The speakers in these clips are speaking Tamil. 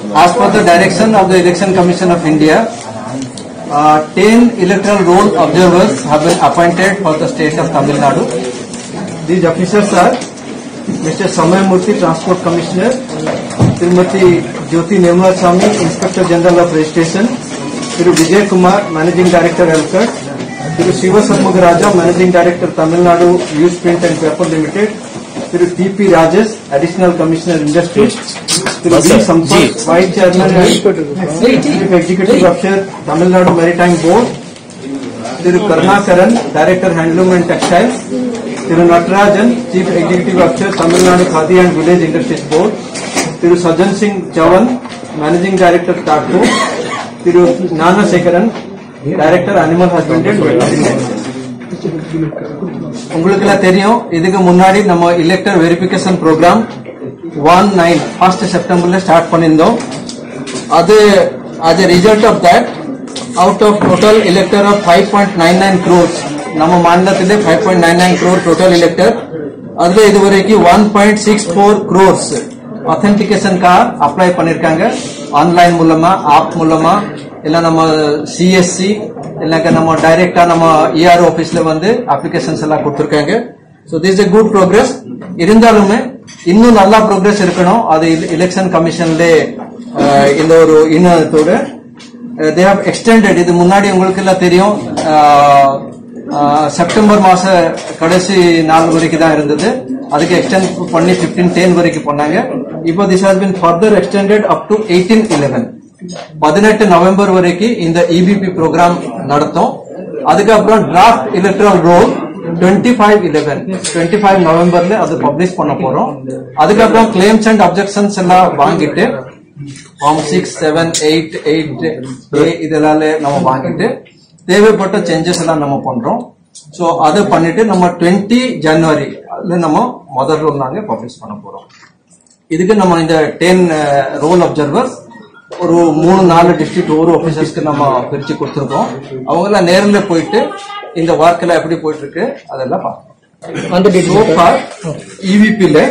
As per the direction of the Election Commission of India, uh, 10 electoral roll observers have been appointed for the state of Tamil Nadu. These officers are Mr. Samay Murthy, Transport Commissioner, Srimati Jyoti Nirmala Swami, Inspector General of Registration, Thiru Vijay Kumar, Managing Director, Elcott, Thiru Shiva Raja, Managing Director, Tamil Nadu Newsprint and Paper Limited, Thiru T.P. Rajesh, Additional Commissioner, Industries, Thiru B. Sampath, Vice Chairman and Chief Executive Officer, Tamil Nadu Maritime Board, Thiru Karnakaran, Director Handloom and Textiles, Thiru Natarajan, Chief Executive Officer, Tamil Nadu Khadi and Village Industries Board, Thiru Sajan Singh Chavan, Managing Director TACO, Thiru Nana Sekaran, Director Animal Husbandry and Veterinary Sciences. உங்களுக்கு எல்லாம் தெரியும் இதுக்கு முன்னாடி நம்ம elector verification program one nine first செப்டம்பர்ல ஸ்டார்ட் பண்ணியிருந்தோம் அது as a result of that out of total elector of 5.99 crores நம்ம மாநிலத்திலே 5.99 crore total elector அதுல இதுவரைக்கும் 1.64 crores authentication-க்கா அப்ளை பண்ணிருக்காங்க ஆன்லைன் மூலமா ஆப் மூலமா இல்ல நம்ம சிஎஸ்சி இல்லைங்க நம்ம டைரக்டா நம்ம இஆர் ஆபீஸ்ல வந்து அப்ளிகேஷன்ஸ் எல்லாம் கொடுத்திருக்காங்க so this a good progress இருந்தாலுமே இன்னும் நல்லா ப்ரோக்ரஸ் இருக்கணும் அது எலெக்ஷன் கமிஷன்ல இந்த ஒரு இன்னத்தோட தே ஹவ் எக்ஸ்டெண்டட் இது முன்னாடி உங்களுக்கு எல்லாம் தெரியும் அஹ், அஹ், செப்டம்பர் மாச கடைசி நாள் வரைக்கும் தான் இருந்தது அதுக்கு எக்ஸ்டெண்ட் பண்ணி 15 டென் வரைக்கும் பண்ணாங்க இப்போ this has been further extended up to eighteen eleven பதினெட்டு நவம்பர் வரைக்கும் இந்த இபிபி ப்ரோக்ராம் நடத்தும் அதுக்கப்புறம் draft electoral roll twenty five eleven twenty five நவம்பர்ல அது பப்ளிஷ் பண்ண போறோம் அதுக்கப்புறம் கிளைம்ஸ் அண்ட் அப்ஜெக்ஷன்ஸ் எல்லாம் வாங்கிட்டு form six seven eight eight A இதெல்லாம் நம்ம வாங்கிட்டு தேவைப்பட்ட சேஞ்சஸ் எல்லாம் நம்ம பண்றோம் ஸோ அதை பண்ணிட்டு நம்ம டுவெண்ட்டி ஜனவரி நம்ம முதல் ரோல் நாங்க பப்ளிஷ் பண்ண போறோம் இதுக்கு நம்ம இந்த டென் ரோல் அப்சர்வர்ஸ் ஒரு மூணு நாலு டிஸ்ட்ரிக்ட் ஒரு ஆபீசர்ஸ்க்கு நம்ம பிரிச்சு கொடுத்துருக்கோம் அவங்க எல்லாம் நேர்ல போயிட்டு இந்த ஒர்க் எல்லாம் எப்படி போயிட்டு இருக்கு அதெல்லாம் பார்க்கணும் அந்த டீட்டெயில் இவிபில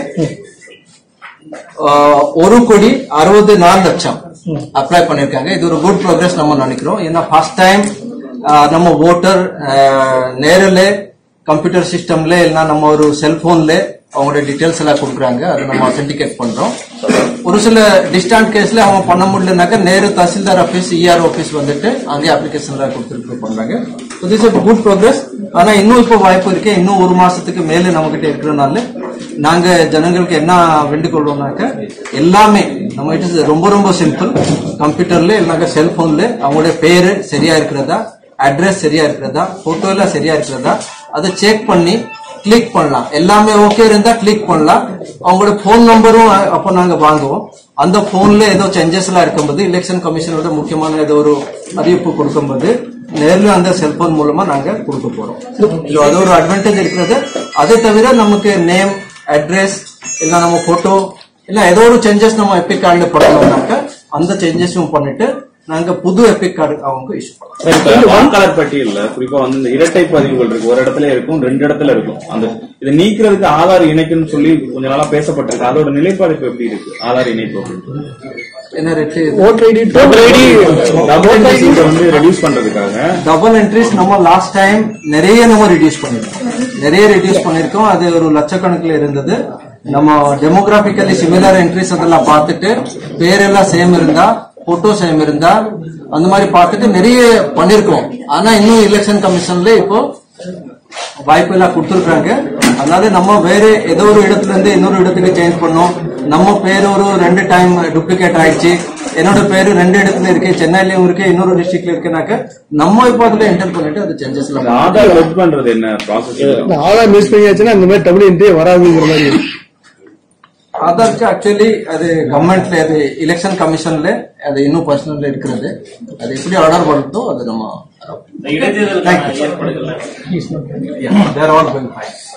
ஒரு கோடி அறுபது நாலு லட்சம் அப்ளை பண்ணிருக்காங்க இது ஒரு குட் ப்ரோக்ரஸ் நம்ம நினைக்கிறோம் ஏன்னா ஃபர்ஸ்ட் டைம் நம்ம ஓட்டர் நேரில் கம்ப்யூட்டர் சிஸ்டம்ல இல்லைன்னா நம்ம ஒரு செல்போன்ல அவங்களோட டீடைல்ஸ் எல்லாம் கொடுக்குறாங்க அதை நம்ம அத்தென்டிகேட் பண்றோம் ஒரு சில டிஸ்டன்ட் கேஸ்ல அவங்க பண்ண முடியலனாக்கா நேரு தஹசில்தார் ஆபீஸ் இஆர் ஆபீஸ் வந்துட்டு அங்கே அப்ளிகேஷன் எல்லாம் கொடுத்துட்டு பண்றாங்க திஸ் குட் ப்ரோக்ரஸ் ஆனா இன்னும் இப்போ வாய்ப்பு இருக்கு இன்னும் ஒரு மாசத்துக்கு மேல நம்ம கிட்ட இருக்கிறனால நாங்க ஜனங்களுக்கு என்ன வேண்டிக்கொள்வோம்னாக்க எல்லாமே நம்ம இட் இஸ் ரொம்ப ரொம்ப சிம்பிள் கம்ப்யூட்டர்ல இல்லைனாக்கா செல்போன்ல அவங்களுடைய பேரு சரியா இருக்கிறதா அட்ரஸ் சரியா இருக்கிறதா போட்டோ எல்லாம் சரியா இருக்கிறதா அதை செக் பண்ணி கிளிக் பண்ணலாம் எல்லாமே ஓகே இருந்தா கிளிக் பண்ணலாம் அவங்களோட போன் நம்பரும் அப்போ நாங்க வாங்குவோம் அந்த போன்ல ஏதோ சேஞ்சஸ் எல்லாம் இருக்கும்போது எலெக்ஷன் கமிஷனோட முக்கியமான ஏதோ ஒரு அறிவிப்பு கொடுக்கும்போது நேர்ல அந்த செல்போன் மூலமா நாங்க கொடுக்க போறோம் So, அது ஒரு அட்வான்டேஜ் இருக்கிறது அதை தவிர நமக்கு நேம் அட்ரஸ் இல்ல நம்ம போட்டோ இல்ல ஏதோ ஒரு சேஞ்சஸ் நம்ம எபிக் கார்டுல பண்ணணும்னாக்க அந்த சேஞ்சஸும் பண்ணிட்டு நாங்க புது எபிக் கார்டு அவங்க இஷ்யூ பண்ணலாம் சார், இப்ப வாக்காளர் பட்டியல்ல குறிப்பா வந்து இந்த இரட்டை பதிவுகள் இருக்கு ஒரு இடத்துல இருக்கும் ரெண்டு இடத்துல இருக்கும் அந்த இதை நீக்கிறதுக்கு ஆதார் இணைக்குன்னு சொல்லி கொஞ்ச நாளா பேசப்பட்டிருக்கு அதோட நிலைப்பாடு இப்ப எப்படி இருக்கு ஆதார் இணைப்பு என்ன rate voter ID total ID double இதை வந்து ரெடியூஸ் பண்றதுக்காக டபுள் என்ட்ரிஸ் நம்ம லாஸ்ட் டைம் நிறைய நம்ம ரெடியூஸ் பண்ணிருக்கோம் நிறைய ரெடியூஸ் பண்ணிருக்கோம் அது ஒரு லட்சக்கணக்கில் இருந்தது நம்ம டெமோகிராபிக்கலி சிமிலர் என்ட்ரிஸ் அதெல்லாம் பார்த்துட்டு பேரெல்லாம் சேம் இருந்தா போட்டோ சேம் இருந்தா அந்த மாதிரி பார்த்துட்டு நிறைய பண்ணிருக்கோம் ஆனா இன்னும் எலெக்ஷன் கமிஷன்ல இப்போ வாய்ப்பு எல்லாம் கொடுத்துருக்காங்க அதனால நம்ம வேற ஏதோ ஒரு இடத்துல இருந்து இன்னொரு இடத்துக்கு சேஞ்ச் பண்ணோம் நம்ம பேர் ஒரு ரெண்டு டைம் டூப்ளிகேட் ஆயிடுச்சு என்னோட பேரு ரெண்டு இடத்துல இருக்கு சென்னையிலயும் இருக்கு இன்னொரு டிஸ்ட்ரிக்ட்ல இருக்குனாக்க நம்ம இப்போ அதுல என்டர் பண்ணிட்டு அது சேஞ்சஸ் இந்த எல்லாம் ஆதார் வெட் பண்றது என்ன ப்ராசஸ் ஆதார் மிஸ் பண்ணியாச்சுன்னா இந்த மாதிரி டபுள் என்ட்ரி வராதுங்கிற மாதிரி ஆதார்க்கு ஆக்சுவலி அது கவர்மெண்ட்ல அது எலெக்ஷன் கமிஷன்ல அது இன்னும் பர்சனல்ல இருக்கிறது அது எப்படி ஆர்டர் பண்ணுதோ அது நம்ம இடைத்தேர்தலுக்கான ஏற்பாடுகள் தேர் ஆல் வெல் ஃபைன்